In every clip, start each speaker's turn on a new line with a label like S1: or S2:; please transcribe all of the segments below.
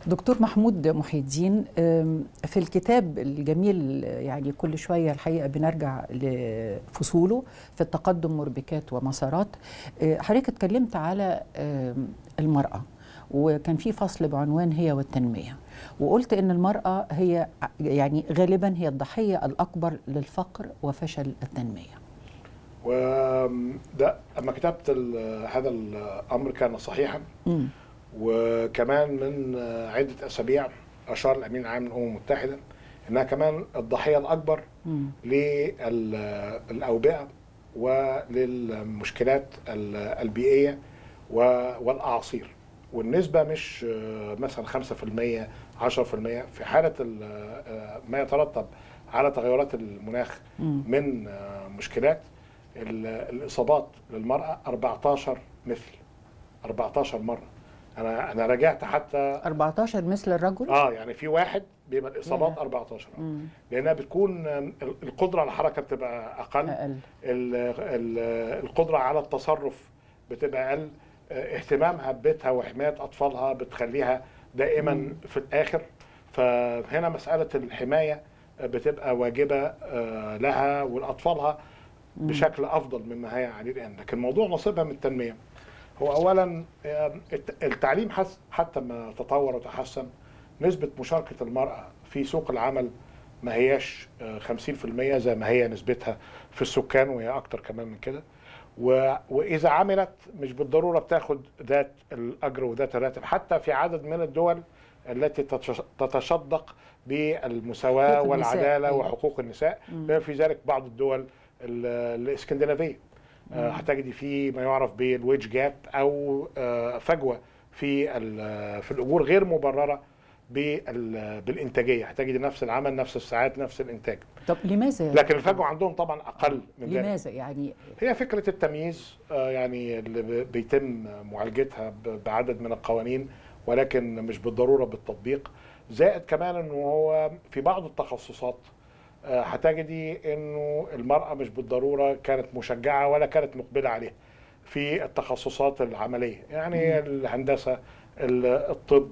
S1: دكتور محمود محي الدين في الكتاب الجميل يعني كل شويه الحقيقه بنرجع لفصوله في التقدم مربكات ومسارات حضرتك اتكلمت على المراه وكان في فصل بعنوان هي والتنميه وقلت ان المراه هي يعني غالبا هي الضحيه الاكبر للفقر وفشل التنميه
S2: وده اما كتبت هذا الامر كان صحيحا
S1: م.
S2: وكمان من عده اسابيع اشار الامين العام للامم المتحده انها كمان الضحيه الاكبر
S1: م.
S2: للاوبئه وللمشكلات البيئيه والاعاصير والنسبه مش مثلا 5% 10% في حاله ما يترتب على تغيرات المناخ
S1: م.
S2: من مشكلات الاصابات للمراه 14 مثل 14 مره انا انا راجعت حتى
S1: 14 مثل الرجل
S2: اه يعني في واحد بيبقى الاصابات
S1: ياه.
S2: 14 آه.
S1: مم.
S2: لانها بتكون القدره على الحركه بتبقى اقل
S1: اقل
S2: ال- ال- القدره على التصرف بتبقى اقل اهتمامها ببيتها وحمايه اطفالها بتخليها دائما
S1: مم.
S2: في الاخر فهنا مساله الحمايه بتبقى واجبه آه، لها ولاطفالها
S1: مم.
S2: بشكل افضل مما هي عليه الان لكن موضوع نصيبها من التنميه هو اولا آه، الت- التعليم حس- حتى ما تطور وتحسن نسبه مشاركه المراه في سوق العمل ما هياش آه، 50% زي ما هي نسبتها في السكان وهي اكتر كمان من كده و- واذا عملت مش بالضروره بتاخد ذات الاجر وذات الراتب حتى في عدد من الدول التي تتش- تتشدق بالمساواه
S1: حقوق النساء،
S2: والعداله
S1: أيوة.
S2: وحقوق النساء
S1: مم.
S2: بما في ذلك بعض الدول ال- الاسكندنافيه آه،
S1: مم.
S2: هتجدي في ما يعرف بالويج جاب او آه، فجوه في ال- في الاجور غير مبرره بال- بالانتاجيه هتجدي نفس العمل نفس الساعات نفس الانتاج
S1: طب لماذا
S2: لكن الفجوه عندهم طبعا اقل من ذلك
S1: لماذا يعني
S2: هي فكره التمييز آه، يعني اللي ب- بيتم معالجتها ب- بعدد من القوانين ولكن مش بالضروره بالتطبيق زائد كمان انه هو في بعض التخصصات آه، هتجدي انه المراه مش بالضروره كانت مشجعه ولا كانت مقبله عليها في التخصصات العمليه يعني الهندسه ال- الطب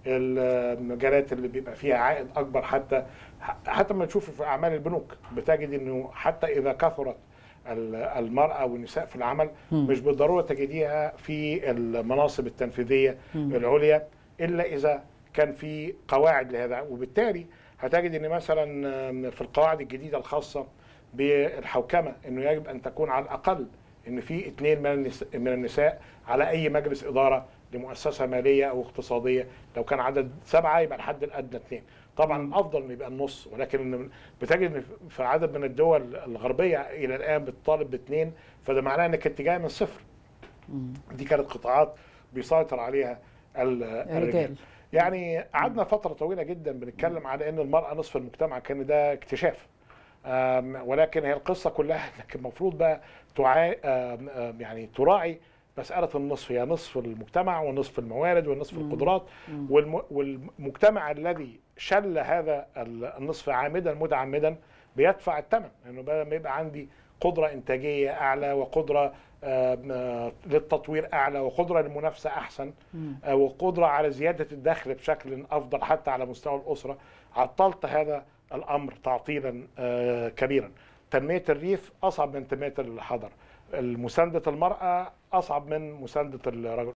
S2: المجالات اللي بيبقى فيها عائد اكبر حتى حتى ما تشوف في اعمال البنوك بتجد انه حتى اذا كثرت ال- المرأة والنساء في العمل
S1: مم.
S2: مش بالضرورة تجديها في المناصب التنفيذية
S1: مم.
S2: العليا إلا إذا كان في قواعد لهذا وبالتالي هتجد أن مثلا في القواعد الجديدة الخاصة بالحوكمة أنه يجب أن تكون على الأقل أن في اثنين من النساء, من النساء على أي مجلس إدارة لمؤسسة مالية أو اقتصادية لو كان عدد سبعة يبقى الحد الأدنى اثنين طبعا الافضل ان يبقى النص ولكن بتجد ان في عدد من الدول الغربيه الى الان بتطالب باثنين فده معناه انك انت جاي من صفر
S1: مم.
S2: دي كانت قطاعات بيسيطر عليها ال- الرجال
S1: الرجال
S2: يعني قعدنا فتره طويله جدا بنتكلم على ان المراه نصف المجتمع كان ده اكتشاف آم، ولكن هي القصه كلها لكن المفروض بقى تعا... آم، آم، يعني تراعي مساله النصف هي نصف المجتمع ونصف الموارد ونصف
S1: مم.
S2: القدرات
S1: مم.
S2: والم... والمجتمع الذي شل هذا ال- النصف عامدا متعمدا بيدفع الثمن لانه بدل ما يبقى عندي قدره انتاجيه اعلى وقدره آم، آه، للتطوير اعلى وقدره للمنافسه احسن
S1: مم.
S2: آه، وقدره على زياده الدخل بشكل افضل حتى على مستوى الاسره عطلت هذا الامر تعطيلا آه، كبيرا تنميه الريف اصعب من تنميه الحضر مسانده المراه اصعب من مسانده الرجل